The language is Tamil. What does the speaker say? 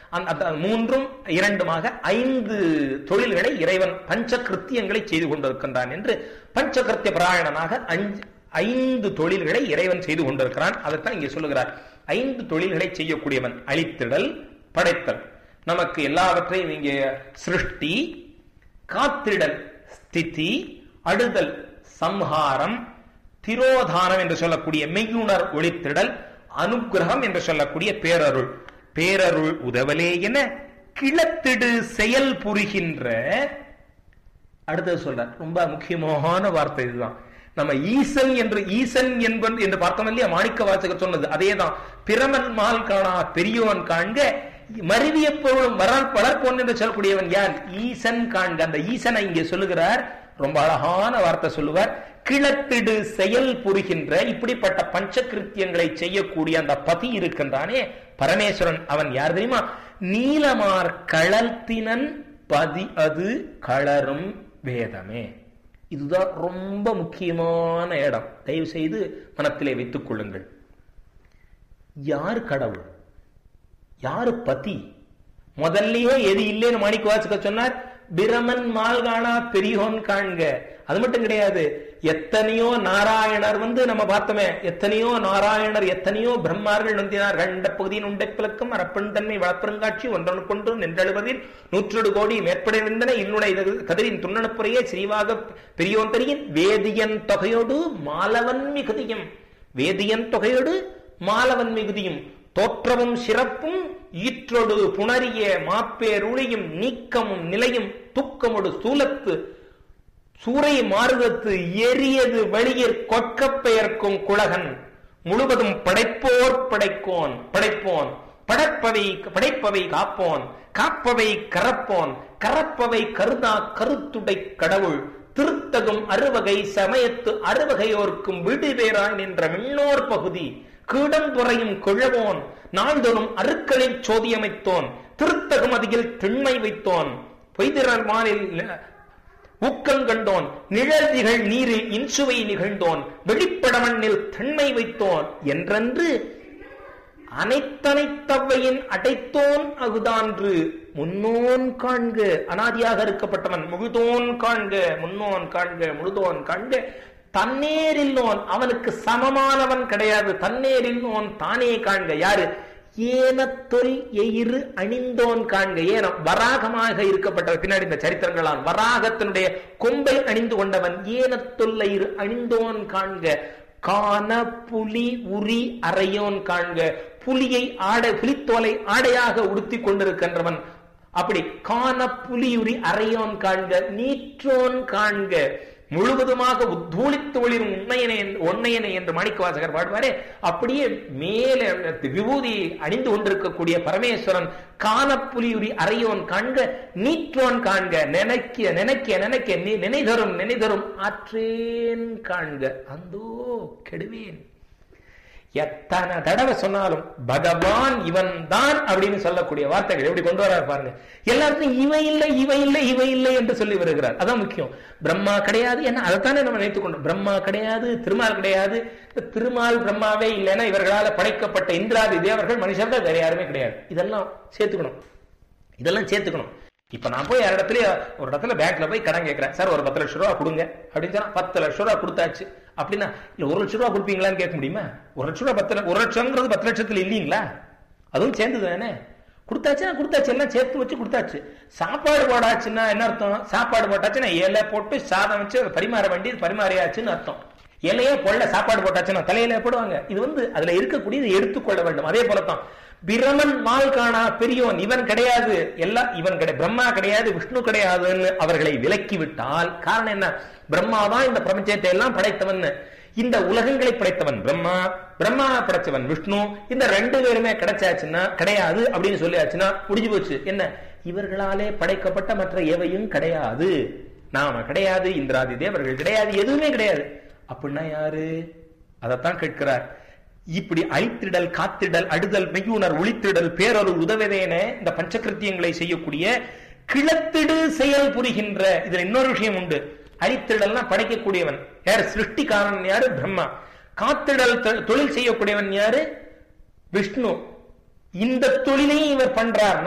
அந்த அந்த மூன்றும் இரண்டுமாக ஐந்து தொழில்களை இறைவன் பஞ்ச கிருத்தியங்களை செய்து கொண்டிருக்கின்றான் என்று பஞ்சகிருத்திய பிராயணனாக அஞ்சு ஐந்து தொழில்களை இறைவன் செய்து கொண்டிருக்கிறான் அதைத்தான் இங்கே சொல்லுகிறார் ஐந்து தொழில்களை செய்யக்கூடியவன் அழித்திடல் படைத்தல் நமக்கு எல்லாவற்றையும் இங்கே சிருஷ்டி காத்திடல் ஸ்திதி அடுதல் சம்ஹாரம் திரோதானம் என்று சொல்லக்கூடிய மெய்யுணர் ஒளித்திடல் அனுகிரகம் என்று சொல்லக்கூடிய பேரருள் பேரருள் உதவலே என கிளத்திடு செயல் புரிகின்ற அடுத்தது சொல்றார் ரொம்ப முக்கியமான வார்த்தை இதுதான் நம்ம ஈசன் என்று ஈசன் என்பன் என்று பார்த்தோம் இல்லையா மாணிக்க வாசகர் சொன்னது அதேதான் பிரமன் மால் காணா பெரியோன் காண்க மருவிய பொருளும் வளர் வளர்ப்போன் என்று சொல்லக்கூடியவன் யார் ஈசன் காண்க அந்த ஈசனை இங்கே சொல்லுகிறார் ரொம்ப அழகான வார்த்தை சொல்லுவார் கிளத்திடு செயல் புரிகின்ற இப்படிப்பட்ட பஞ்சகிருத்தியங்களை செய்யக்கூடிய அந்த பதி இருக்கின்றானே பரமேஸ்வரன் அவன் யார் தெரியுமா நீலமார் களத்தினன் பதி அது களரும் வேதமே இதுதான் ரொம்ப முக்கியமான இடம் தயவு செய்து மனத்திலே வைத்துக் கொள்ளுங்கள் யார் கடவுள் யாரு பதி முதல்லயே எது இல்லைன்னு மாணிக்க வாசக சொன்னார் பிரமன் மால்கானா பெரியோன் காண்க அது மட்டும் கிடையாது எத்தனையோ நாராயணர் வந்து நம்ம பார்த்தோமே எத்தனையோ நாராயணர் எத்தனையோ பிரம்மார்கள் நொந்தினார் கண்ட பகுதியின் உண்டை பிளக்கும் அரப்பெண் தன்மை வளப்பெருங்காட்சி ஒன்றொன்று நின்றழுவதில் நூற்றொடு கோடி மேற்படிருந்தன இன்னுடைய கதிரின் துண்ணனுப்புறையே ஸ்ரீவாக பெரியோன் தெரியின் வேதியன் தொகையோடு மாலவன் மிகுதியும் வேதியன் தொகையோடு மாலவன் மிகுதியும் தோற்றமும் சிறப்பும் ஈற்றொடு புணரிய மாப்பேருளியும் நீக்கமும் நிலையும் துக்கமொடு சூலத்து சூறை மாறுதத்து எரியது வழியிற் கொட்க பெயர்க்கும் குலகன் முழுவதும் படைப்போர் படைக்கோன் படைப்போன் படைப்பவை படைப்பவை காப்போன் காப்பவை கரப்போன் கரப்பவை கருதா கருத்துடை கடவுள் திருத்தகும் அறுவகை சமயத்து அறுவகையோர்க்கும் விடுவேறாய் நின்ற விண்ணோர் பகுதி கீடம் துறையும் கிழவோன் நாள்தோறும் அருக்களில் சோதியமைத்தோன் திருத்தகும் அதில் திண்மை வைத்தோன் பொய்திரர் மாலில் ஊக்கங்கண்டோன் நிழல்திகள் நீரில் இன்சுவை நிகழ்ந்தோன் வெளிப்படமண்ணில் திண்மை வைத்தோன் என்றென்று அனைத்தனைத்தவையின் அடைத்தோன் அகுதான்று முன்னோன் காண்க அனாதியாக இருக்கப்பட்டவன் முழுதோன் காண்க முன்னோன் காண்க முழுதோன் காண்க தன்னேரில்லோன் அவனுக்கு சமமானவன் கிடையாது தன்னேரில்லோன் தானே காண்க யாரு ஏனத்தொல் எயிறு அணிந்தோன் காண்க ஏனம் வராகமாக இருக்கப்பட்ட பின்னாடி இந்த சரித்திரங்களான் வராகத்தினுடைய கொம்பை அணிந்து கொண்டவன் ஏனத்தொல் எயிறு அணிந்தோன் காண்க காண புலி உரி அறையோன் காண்க புலியை ஆடை புலித்தோலை ஆடையாக உடுத்தி கொண்டிருக்கின்றவன் அப்படி காண புலியுரி அறையோன் காண்க நீற்றோன் காண்க முழுவதுமாக உத்தூளித்து ஒளிரும் உண்மையனை உண்மையனை என்று மாணிக்கவாசகர் பாடுவாரே அப்படியே மேலே விபூதி அணிந்து கொண்டிருக்கக்கூடிய பரமேஸ்வரன் காணப்புலியுரி அறையோன் காண்க நீற்றோன் காண்க நினைக்க நினைக்க நினைக்க நினைதரும் நினைதரும் ஆற்றேன் காண்க அந்தோ கெடுவேன் எத்தனை தடவை சொன்னாலும் பகவான் இவன் தான் அப்படின்னு சொல்லக்கூடிய வார்த்தைகள் எப்படி கொண்டு வர பாருங்க எல்லாருக்கும் இவ இல்லை இவ இல்லை இவ இல்லை என்று சொல்லி வருகிறார் அதான் முக்கியம் பிரம்மா கிடையாது என்ன அதைத்தானே நம்ம நினைத்துக் கொண்டோம் பிரம்மா கிடையாது திருமால் கிடையாது திருமால் பிரம்மாவே இல்லைன்னா இவர்களால் படைக்கப்பட்ட இந்திராதி தேவர்கள் மனுஷர்கள் வேற யாருமே கிடையாது இதெல்லாம் சேர்த்துக்கணும் இதெல்லாம் சேர்த்துக்கணும் இப்ப நான் போய் யார் இடத்துல ஒரு இடத்துல பேங்க்ல போய் கடன் கேட்கிறேன் சார் ஒரு பத்து லட்சம் ரூபா கொடுங்க அப்படின்னு சொன்னா பத்து லட்சம் ரூபா கொடுத்தாச்சு அப்படின்னா இல்ல ஒரு லட்சம் ரூபா கொடுப்பீங்களான்னு கேட்க முடியுமா ஒரு லட்சம் ரூபா பத்து ஒரு லட்சம்ங்கிறது பத்து லட்சத்துல இல்லீங்களா அதுவும் சேர்ந்து தானே கொடுத்தாச்சுன்னா கொடுத்தாச்சு எல்லாம் சேர்த்து வச்சு கொடுத்தாச்சு சாப்பாடு போடாச்சுன்னா என்ன அர்த்தம் சாப்பாடு போட்டாச்சுன்னா இலை போட்டு சாதம் வச்சு பரிமாற வேண்டியது பரிமாறியாச்சுன்னு அர்த்தம் இலையே பொல்ல சாப்பாடு போட்டாச்சுன்னா தலையில போடுவாங்க இது வந்து அதுல இருக்கக்கூடியது எடுத்துக்கொள்ள வேண்டும் அதே போலத்தான் பிரமன் மால் காணா பெரியோன் இவன் கிடையாது எல்லாம் இவன் கிடையாது பிரம்மா கிடையாது விஷ்ணு கிடையாதுன்னு அவர்களை விலக்கி விட்டால் காரணம் என்ன பிரம்மா தான் இந்த பிரபஞ்சத்தை எல்லாம் படைத்தவன் இந்த உலகங்களை படைத்தவன் பிரம்மா பிரம்மா படைச்சவன் விஷ்ணு இந்த ரெண்டு பேருமே கிடைச்சாச்சுன்னா கிடையாது அப்படின்னு சொல்லியாச்சுன்னா முடிஞ்சு போச்சு என்ன இவர்களாலே படைக்கப்பட்ட மற்ற எவையும் கிடையாது நாம கிடையாது இந்திராதி தேவர்கள் கிடையாது எதுவுமே கிடையாது அப்படின்னா யாரு அதைத்தான் கேட்கிறார் இப்படி அழித்திடல் காத்திடல் அடுதல் மெய்யுணர் ஒளித்திடல் பேரொரு உதவதேன இந்த பஞ்சகிருத்தியங்களை செய்யக்கூடிய கிளத்திடு செயல் புரிகின்ற இதுல இன்னொரு விஷயம் உண்டு அழித்திடல்னா படைக்கக்கூடியவன் யார் சிருஷ்டிக்காரன் யாரு பிரம்மா காத்திடல் தொழில் செய்யக்கூடியவன் யாரு விஷ்ணு இந்த தொழிலையும் இவர் பண்றார்